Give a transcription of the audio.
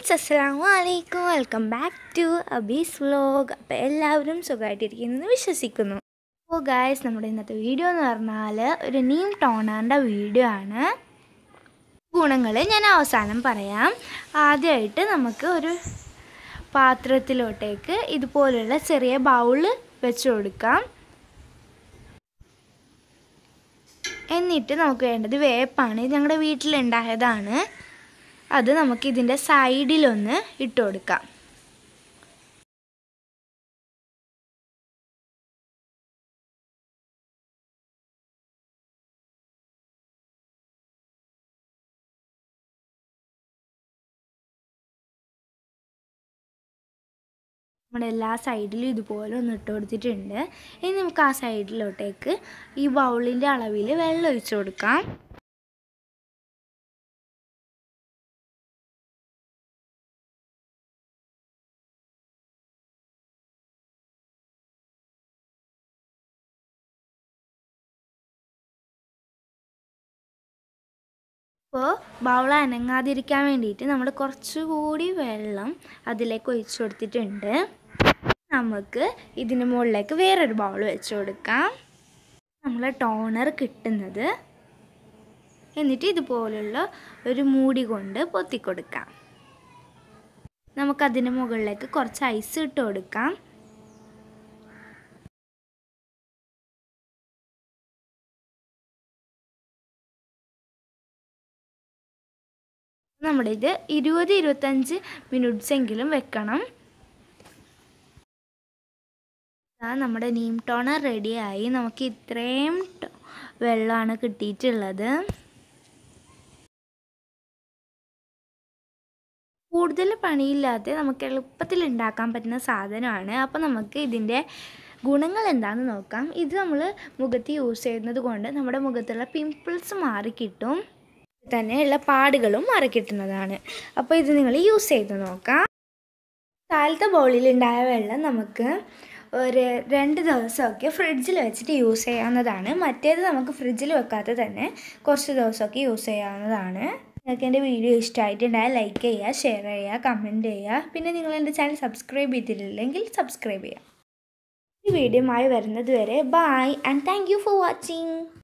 friends അസ്സലാമു അലൈക്കും welcome back to Abi's vlog അപ്പോൾ എല്ലാവരും സുഖമായിട്ടിരിക്കുന്നെന്ന് വിശ്വസിക്കുന്നു അപ്പോൾ ഗായ്സ് നമ്മുടെ ഇന്നത്തെ വീഡിയോ എന്ന് പറഞ്ഞാൽ ഒരു നീം ടോണറിൻ്റെ വീഡിയോ ആണ് ഗുണങ്ങൾ ഞാൻ അവസാനം പറയാം ആദ്യമായിട്ട് നമുക്ക് ഒരു പാത്രത്തിലോട്ടേക്ക് ഇതുപോലുള്ള ചെറിയ ബൗള് വെച്ച് കൊടുക്കാം എന്നിട്ട് നമുക്ക് വേണ്ടത് വേപ്പാണ് ഇത് ഞങ്ങളുടെ വീട്ടിലുണ്ടായതാണ് അത് നമുക്ക് ഇതിൻ്റെ സൈഡിലൊന്ന് ഇട്ട് കൊടുക്കാം നമ്മുടെ എല്ലാ സൈഡിലും ഇതുപോലെ ഒന്ന് ഇട്ട് കൊടുത്തിട്ടുണ്ട് ഇനി നമുക്ക് ആ സൈഡിലോട്ടേക്ക് ഈ ബൗളിൻ്റെ അളവിൽ വെള്ളം ഒഴിച്ചു കൊടുക്കാം അപ്പോൾ ബൗൾ അനങ്ങാതിരിക്കാൻ വേണ്ടിയിട്ട് നമ്മൾ കുറച്ചുകൂടി വെള്ളം അതിലേക്ക് ഒഴിച്ചു കൊടുത്തിട്ടുണ്ട് നമുക്ക് ഇതിന് മുകളിലേക്ക് വേറൊരു ബൗൾ വെച്ച് കൊടുക്കാം നമ്മൾ ടോണർ കിട്ടുന്നത് എന്നിട്ട് ഇതുപോലുള്ള ഒരു മൂടി കൊണ്ട് പൊത്തിക്കൊടുക്കാം നമുക്കതിന് മുകളിലേക്ക് കുറച്ച് ഐസ് ഇട്ട് കൊടുക്കാം നമ്മളിത് ഇരുപത് ഇരുപത്തഞ്ച് മിനിറ്റ്സ് എങ്കിലും വെക്കണം നമ്മുടെ നീം ടോണർ റെഡിയായി നമുക്ക് ഇത്രയും വെള്ളമാണ് കിട്ടിയിട്ടുള്ളത് കൂടുതൽ പണിയില്ലാതെ നമുക്ക് എളുപ്പത്തിൽ ഉണ്ടാക്കാൻ പറ്റുന്ന സാധനമാണ് അപ്പോൾ നമുക്ക് ഇതിൻ്റെ ഗുണങ്ങൾ എന്താണെന്ന് നോക്കാം ഇത് നമ്മൾ മുഖത്ത് യൂസ് ചെയ്യുന്നത് കൊണ്ട് നമ്മുടെ മുഖത്തുള്ള പിമ്പിൾസ് മാറിക്കിട്ടും തന്നെയുള്ള പാടുകളും മാറിക്കിട്ടുന്നതാണ് അപ്പോൾ ഇത് നിങ്ങൾ യൂസ് ചെയ്ത് നോക്കാം താഴത്തെ ബൗളിലുണ്ടായ വെള്ളം നമുക്ക് ഒരു രണ്ട് ദിവസമൊക്കെ ഫ്രിഡ്ജിൽ വെച്ചിട്ട് യൂസ് ചെയ്യാവുന്നതാണ് മറ്റേത് നമുക്ക് ഫ്രിഡ്ജിൽ വെക്കാതെ തന്നെ കുറച്ച് ദിവസമൊക്കെ യൂസ് ചെയ്യാവുന്നതാണ് നിങ്ങൾക്ക് എൻ്റെ വീഡിയോ ഇഷ്ടമായിട്ടുണ്ടായാൽ ലൈക്ക് ചെയ്യുക ഷെയർ ചെയ്യുക കമൻറ്റ് ചെയ്യുക പിന്നെ നിങ്ങൾ എൻ്റെ ചാനൽ സബ്സ്ക്രൈബ് ചെയ്തിട്ടില്ലെങ്കിൽ സബ്സ്ക്രൈബ് ചെയ്യുക ഈ വീഡിയോയുമായി വരുന്നത് വരെ bye and thank you for watching